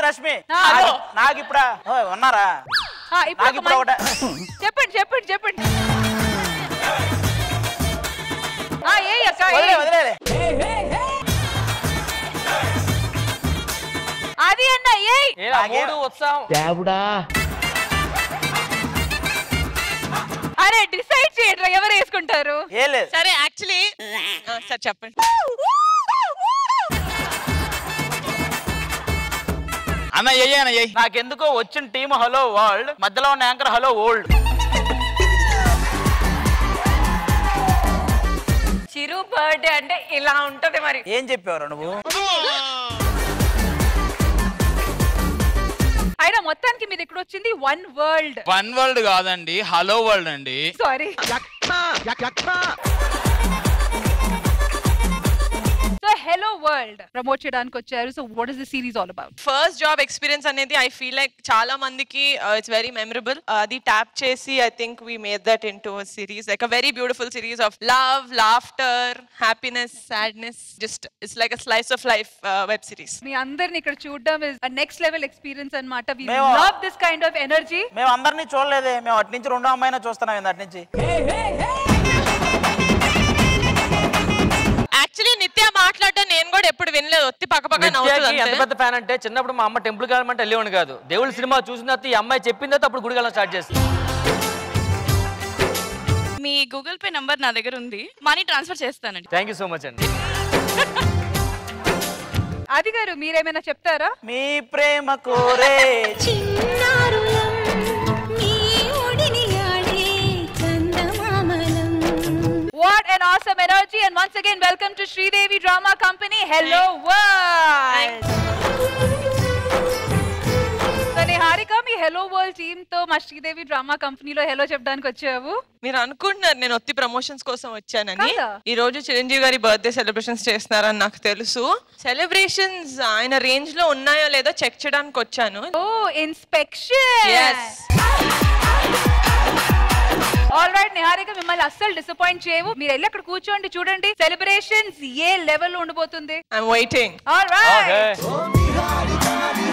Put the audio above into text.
రష్మి ఆ. నాకు- నాకు ఇప్పుడా ఓ, ఉన్నారా ఆ, ఇప్పుడు నాకు ఒక ఇప్పుడు ఒకటే మంచి- చెప్పండి చెప్పండి చెప్పండి ఆ, ఏ అక్క ఏ. వదిలే వదిలే అది అన్న ఏ ఏరా నాకే- మూడు ఉత్సాహం అరే డిసైడ్ చేయట్రా ఎవరు వేసుకుంటారు ఏ లేదు సరే యాక్చువల్లీ సార్ చెప్పండి అన్న ఏ అన్న ఏ నాకెందుకో వచ్చిన టీం హలో వరల్డ్ మధ్యలో ఉన్న anchor hello world Chiru birthday అంటే ఇలా ఉంటది మరి ఏం చెప్పేవారు నువ్వు అయినా మొత్తానికి మీది ఇక్కడ వచ్చింది వన్ వరల్డ్ వన్ వరల్డ్ కాదండి హలో వరల్డ్ అండి sorry so hello world promote చేయడానికి వచ్చారు so what is the series all about first job experience అనేది ఐ ఫీల్ లైక్ చాలా మందికి ఇట్స్ వెరీ మెమరబుల్ అది ట్యాప్ చేసి I think we made that into series like a very beautiful series of love laughter happiness sadness just it's like a slice of life web series మీ అందరిని ఇక్కడ చూడడం is next level experience అన్నమాట we మేము- love this kind of energy మేము అందరినీ చూడలేదే మేము అటు నుంచి రెండో అమ్మాయినా చూస్తున్నాం ఏంది అటు నుంచి యాక్చువల్లీ నిత్య మాట్లాడటం నేను కూడా ఎప్పుడు వినలేదు ఒత్తి పక్క పక్క నిత్యాకి ఎంత నవ్వుతుంది పెద్ద ఫ్యాన్ అంటే చిన్నప్పుడు మా అమ్మ టెంపుల్ వెళ్ళమంటే వెళ్ళేవాడు కాదు దేవుడి సినిమా చూసిన తర్వాత ఈ అమ్మాయి చెప్పిన తర్వాత అప్పుడు గుడికి వెళ్ళడం స్టార్ట్ చేస్తుంది మీ గూగుల్ పే నంబర్ నా దగ్గర ఉంది మనీ ట్రాన్స్ఫర్ చేస్తానండి థ్యాంక్ యూ సో మచ్ అండి అది గారు మీరేమైనా చెప్తారా మీ ప్రేమ కోరే చిన్నారులం నీ ఒడిని ఆడే చందమామలం What an awesome energy and once again welcome to Sridevi Drama Company. Hello world. So Niharika మీ హెలో వరల్డ్ టీమ్ తో మా శ్రీదేవి డ్రామా కంపెనీలో హెలో చెప్పడానికి వచ్చావు మీరు అనుకుంటున్నారు నేను ఒత్తి ప్రమోషన్స్ కోసం వచ్చానని కాదా? ఈ రోజు చిరంజీవి గారి బర్త్డే సెలబ్రేషన్స్ చేస్తున్నారని నాకు తెలుసు సెలబ్రేషన్స్ ఆయన రేంజ్ లో ఉన్నాయో లేదో చెక్ చేయడానికి వచ్చాను ఓ inspection Yes. All right Niharika మిమ్మల్ని అస్సలు డిసప్పాయింట్ చేయవు మీరు వెళ్ళి అక్కడ కూర్చోండి చూడండి సెలబ్రేషన్స్ ఏ లెవెల్ ఉండబోతుంది I'm waiting all right okay